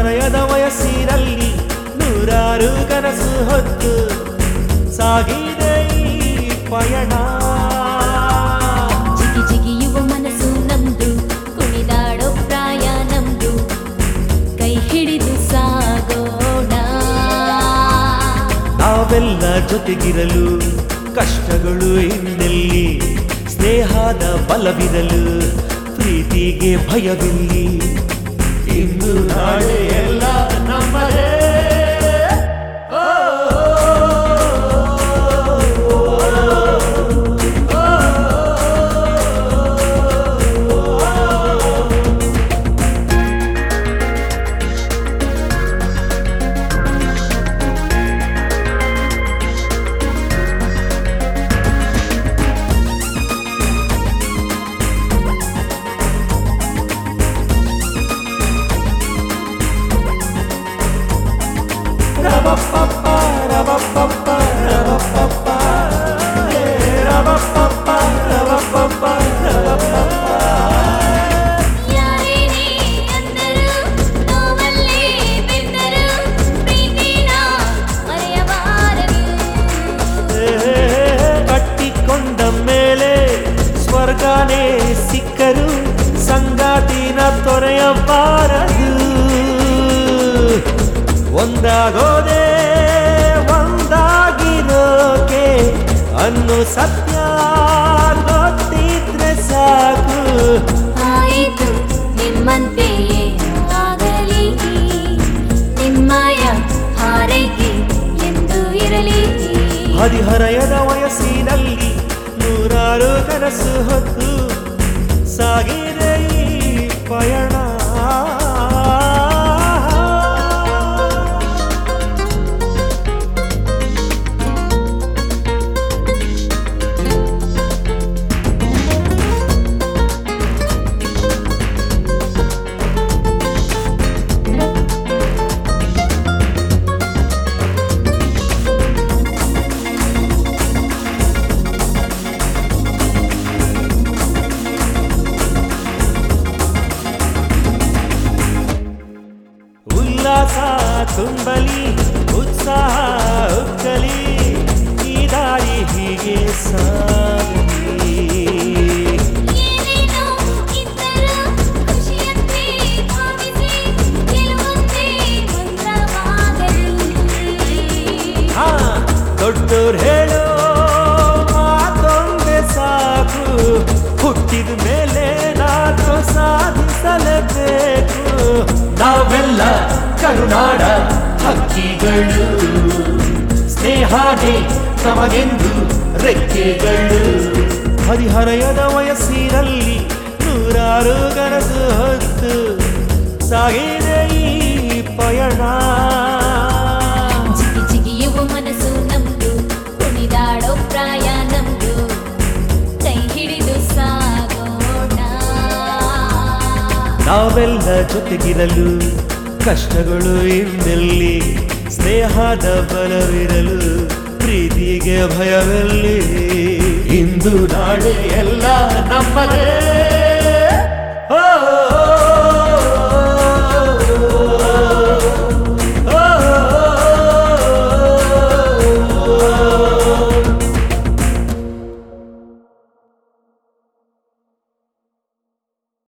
ಹದಿಹರೆಯದ ವಯಸ್ಸಿನಲ್ಲಿ ನೂರಾರು ಕನಸು ಹೊತ್ತು ಸಾಗಿದೆ ಈ ಪಯಣ ಜಿಗಿ ಜಿಗಿಯುವ ಮನಸ್ಸು ನಮ್ದು ಕುಣಿದಾಡೋ ಪ್ರಾಯ ನಮ್ದು ಕೈ ಹಿಡಿದು ಸಾಗೋಣ ನಾವೆಲ್ಲ ಜೊತೆಗಿರಲು ಕಷ್ಟಗಳು ಇನ್ನೆಲ್ಲಿ ಸ್ನೇಹದ ಬಲವಿರಲು ಪ್ರೀತಿಗೆ ಭಯವಿಲ್ಲಿ ಇಂದು ನಾಳೆ ಎಲ್ಲ ನಮ್ಮದೇ ಓ, ರಬಪ್ಪಪ್ಪ, ರಬಪ್ಪಪ್ಪ, ರಬಪ್ಪಪ್ಪ, ಏ, ರಬಪ್ಪಪ್ಪ, ರಬಪ್ಪಪ್ಪ, ರಬಪ್ಪಪ್ಪ. ಯಾರೇನೇ ಅಂದರು ನೋವಲ್ಲೇ ಬೆಂದರು ಪ್ರೀತಿನ ಮರೆಯಬಾರದು ಕಟ್ಟಿಕೊಂಡ ಮೇಲೆ ಸ್ವರ್ಗನೇ ಸಿಕ್ಕರು ಸಂಗಾತಿನ ತೊರೆಯಬಾರದು ಒಂದಾಗೋದೆ ಒಂದಾಗಿರೋಕೆ ಅನ್ನು ಸತ್ಯ ಗೊತ್ತಿದ್ರೆ ಸಾಕು ಆಯಿತು ನಿಮ್ಮಂತೆಯೇ ಆಗಲಿ ನಿಮ್ಮಯ ಹಾರೈಕೆ ಎಂದು ಇರಲಿ ಹದಿಹರೆಯದ ವಯಸ್ಸಿನಲ್ಲಿ ನೂರಾರು ಕನಸು ಹೊತ್ತು ಸಾಗಿದೆ ಈ ಪಯಣ ಉಲ್ಲಾಸ ತುಂಬಲಿ ಉತ್ಸಾಹ ಉಕ್ಕಲಿ ಈ ದಾರಿ ಹೀಗೆ ಸಾಗಲಿ ಏನೇನೋ ಇದ್ದರೂ ಖುಷಿಯಂತೆ ಭಾವಿಸಿ ಗೆಲುವಂತೆ ಮಂತ್ರವಾಗಲಿ ಹಾ ದೊಡ್ಡೋರ್ ಹೇಳೋ ಮಾತೊಂದೆ ಸಾಕು ಹುಟ್ಟಿದ ಮೇಲೆ ನಾತು ಸಾಧಿಸಲೇಬೇಕು ನಾವೆಲ್ಲ ಕರುನಾಡ ಹಕ್ಕಿಗಳು ಸ್ನೇಹಾನೇ ನಮಗೆಂದು ರೆಕ್ಕೆಗಳು ಹದಿಹರೆಯದ ವಯಸ್ಸಿನಲ್ಲಿ ನೂರಾರು ಕನಸು ಹೊತ್ತು ಸಾಗಿದೆ ಈ ಪಯಣ ಜಿಗಿ ಜಿಗಿಯುವ ಮನಸ್ಸು ನಮ್ದು ಕುಣಿದಾಡೋ ಪ್ರಾಯ ನಮ್ದು ಕೈ ಹಿಡಿದು ಸಾಗೋಣ ನಾವೆಲ್ಲ ಜೊತೆಗಿರಲು ಕಷ್ಟಗಳು ಇನ್ನೆಲ್ಲಿ ಸ್ನೇಹದ ಬಲವಿರಲು ಪ್ರೀತಿಗೆ ಭಯವೆಲ್ಲಿ ಇಂದು ನಾಳೆ ಎಲ್ಲ ನಮ್ಮದೇ